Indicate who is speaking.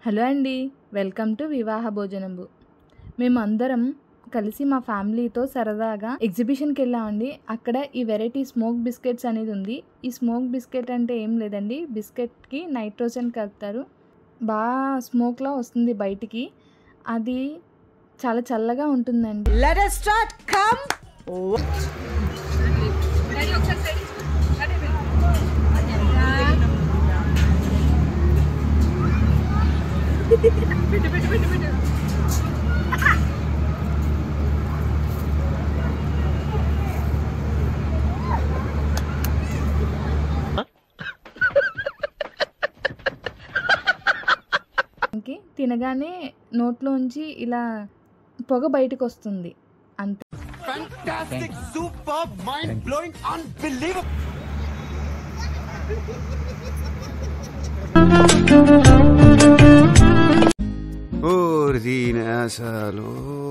Speaker 1: Hello అండి welcome to వివాహ భోజనంబు మేము అందరం కలిసి మా ఫ్యామిలీతో సరదాగా ఎగ్జిబిషన్కి వెళ్ళామండి అక్కడ ఈ వెరైటీ స్మోక్ బిస్కెట్స్ అనేది ఉంది ఈ స్మోక్ బిస్కెట్ అంటే ఏం లేదండి బిస్కెట్కి నైట్రోజన్ కలుపుతారు బాగా స్మోక్లా వస్తుంది బయటికి అది చాలా చల్లగా ఉంటుందండి
Speaker 2: Let us start. Come.
Speaker 1: ఇంకి తినగానే నోట్లోంచి ఇలా పొగ బయటకు వస్తుంది అంతే
Speaker 3: Fantastic, superb, mind blowing, unbelievable.
Speaker 4: ఓరి దీని అసలు